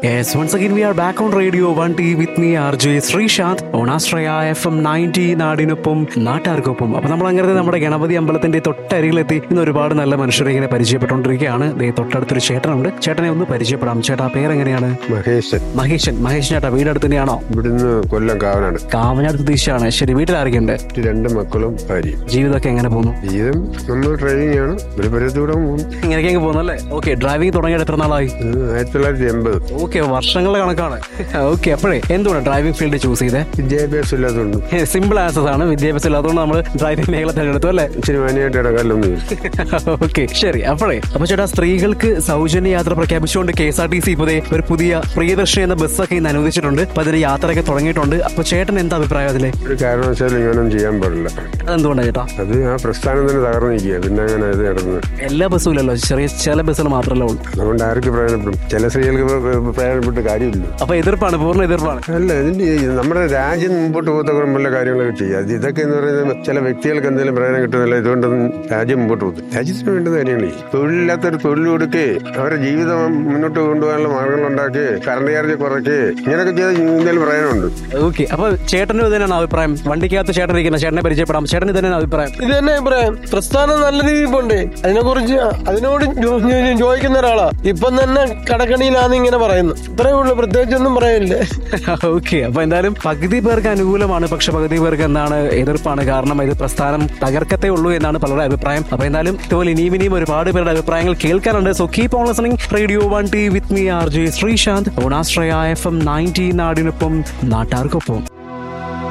Yes, once again we are back on Radio 1T with me RJ Sreesanth ഓണാശ്രയ F M ninety നാടിനൊപ്പം നാട്ടാർക്കൊപ്പം അപ്പൊ നമ്മൾ അങ്ങനെ നമ്മുടെ ഗണപതി അമ്പലത്തിന്റെ തൊട്ടരികിലെത്തി ഇന്ന് ഒരുപാട് നല്ല മനുഷ്യരെ ഇങ്ങനെ പരിചയപ്പെട്ടുകൊണ്ടിരിക്കുകയാണ് ദേ തൊട്ടടുത്തൊരു ചേട്ടനുണ്ട് ചേട്ടനെ ഒന്ന് പരിചയപ്പെടാം ചേട്ടാ പേരെങ്ങനെയാണ് മഹേശൻ മഹേശൻ മഹേഷ് ചേട്ടാ വീടടുത്ത് തന്നെയാണോ ഇവിടുന്ന് കൊല്ലം കാവനാണ് കാമനാട് പ്രതീക്ഷയാണ് ശരി വീട്ടിൽ ആരൊക്കെയുണ്ട് മറ്റ് രണ്ട് മക്കളും ഭാര്യയും ജീവിതമൊക്കെ എങ്ങനെ പോകുന്നു ജീവിതം നമ്മൾ ഡ്രൈവിംഗ് ആണ് ഒരു പരിധൂടെ പോകും ഇങ്ങനെയൊക്കെ അങ്ങ് പോകുന്നല്ലേ ഓക്കെ ഡ്രൈവിംഗ് തുടങ്ങിയിട്ട് എത്ര നാളായി ഇത് ആയിരത്തി തൊള്ളായിരത്തി എൺപത് ഓക്കെ വർഷങ്ങളുടെ കണക്കാണ് ഓക്കെ അപ്പോഴേ എന്തുകൊണ്ട് ഡ്രൈവിംഗ് ഫീൽഡ് ചൂസ് ചെയ്തേ വിദ്യാഭ്യാസം ഇല്ലാത്തതുകൊണ്ട് സിമ്പിൾ ആൻസേഴ്സ് ആണ് വിദ്യാഭ്യാസം ഇല്ലാത്തതുകൊണ്ട് നമ്മൾ ഡ്രൈവിംഗ് മേഖല തിരഞ്ഞെടുത്തു അല്ലേ ഇച്ചിരി മാനിയായിട്ട് ഇടകാലൊന്നും ഓക്കെ ശരി അപ്പോഴേ അപ്പൊ ചേട്ടാ സ്ത്രീകൾക്ക് സൗജന്യ യാത്ര പ്രഖ്യാപിച്ചുകൊണ്ട് K S R T C ഇപ്പോ ദേ ഒരു പുതിയ പ്രിയദർശിനി എന്ന ബസ്സൊക്കെ ഇന്ന് അനുവദിച്ചിട്ടുണ്ട് അപ്പൊ അതിന് യാത്രയൊക്കെ തുടങ്ങിയിട്ടുണ്ട് അപ്പൊ ചേട്ടൻ എന്താ അഭിപ്രായം അതിലെ ഒരു കാരണവശാലും ഇങ്ങനൊന്നും ചെയ്യാൻ പാടില്ല അതെന്തുകൊണ്ടാണ് ചേട്ടാ അത് ആ പ്രസ്ഥാനം തന്നെ തകർന്നു നിൽക്കുക പിന്നെ അങ്ങനെ ഇത് നടന്ന് എല്ലാ ബസ്സും ഇല്ലല്ലോ ചെറിയ ചില ബസ്സുകൾ മാത്രമല്ല ഉള്ളൂ അതുകൊണ്ട് ആർക്ക് പ്രയോജനപ്പെടും ചില സ്ത്രീകൾക്ക് പ്ര- പ്രയോജനപ്പെട്ട് കാര്യമില്ല അപ്പൊ എതിർപ്പാണ് പൂർണ്ണ എതിർപ്പാണ് അല്ല ഇതിന്റെ ഈ നമ്മുടെ രാജ്യം മുമ്പോട്ട് പോകത്തക്കുറം വല്ല കാര്യങ്ങളൊക്കെ ചെയ്യുക അത് ഇതൊക്കെ എന്ന് പറയുന്നത് ചില വ്യക്തികൾക്ക് എന്തെങ്കിലും പ്രയോജനം കിട്ടുന്നില്ല ഇതുകൊണ്ടൊന്നും രാജ്യം മുമ്പോട്ട് പോകും രാജ്യത്തിന് വേണ്ടുന്ന കാര്യങ്ങളേ തൊഴിലില്ലാത്തൊരു തൊഴിൽ കൊടുക്കേ അവരുടെ ജീവിതം മുന്നോട്ട് കൊണ്ടുപോകാനുള്ള മാർഗങ്ങൾ ഉണ്ടാക്കി കറണ്ട് ചാർജ് കുറയ്ക്കേ ഇങ്ങനെയൊക്കെ ചെയ്താൽ എന്തെങ്കിലും പ്രയോജനമുണ്ട് ഓക്കെ അപ്പൊ ചേട്ടനും ഇത് തന്നെയാണ് അഭിപ്രായം വണ്ടിക്കകത്ത് ചേട്ടൻ ഇരിക്കുന്ന ചേട്ടനെ പരിചയപ്പെടാം ചേട്ടൻ ഇത് തന്നെയാണ് അഭിപ്രായം ഇത് തന്നെ അഭിപ്രായം പ്രസ്ഥാനം നല്ല രീതിയിൽ പോണ്ടേ അതിനെ കുറിച്ച് അതിനോട് ജോ- ജോ- ചോദിക്കുന്ന ഒരാളാ ഇപ്പം തന്നെ കടക്കണിയിലാന്ന് ഇങ്ങനെ പറയുന്നു ഇത്രേ ഉള്ളൂ പ്രത്യേകിച്ചൊന്നും പറയില്ലേ ഓക്കെ അപ്പൊ എന്തായാലും പകുതി പേർക്ക് അനുകൂലമാണ് പക്ഷെ പകുതി പേർക്ക് എന്താണ് എതിർപ്പാണ് കാരണം ഇത് പ്രസ്ഥാനം തകർക്കത്തേ ഉള്ളൂ എന്നാണ് പലരുടെ അഭിപ്രായം അപ്പൊ എന്തായാലും ഇതുപോലെ ഇനിയും ഇനിയും ഒരുപാട് പേരുടെ അഭിപ്രായങ്ങൾ കേൾക്കാനുണ്ട് so keep on listening radio one T with me R J Sreesanth ഓണാശ്രയ എഫ് എം നയൻറ്റി നാടിനൊപ്പം നാട്ടാർക്കൊപ്പം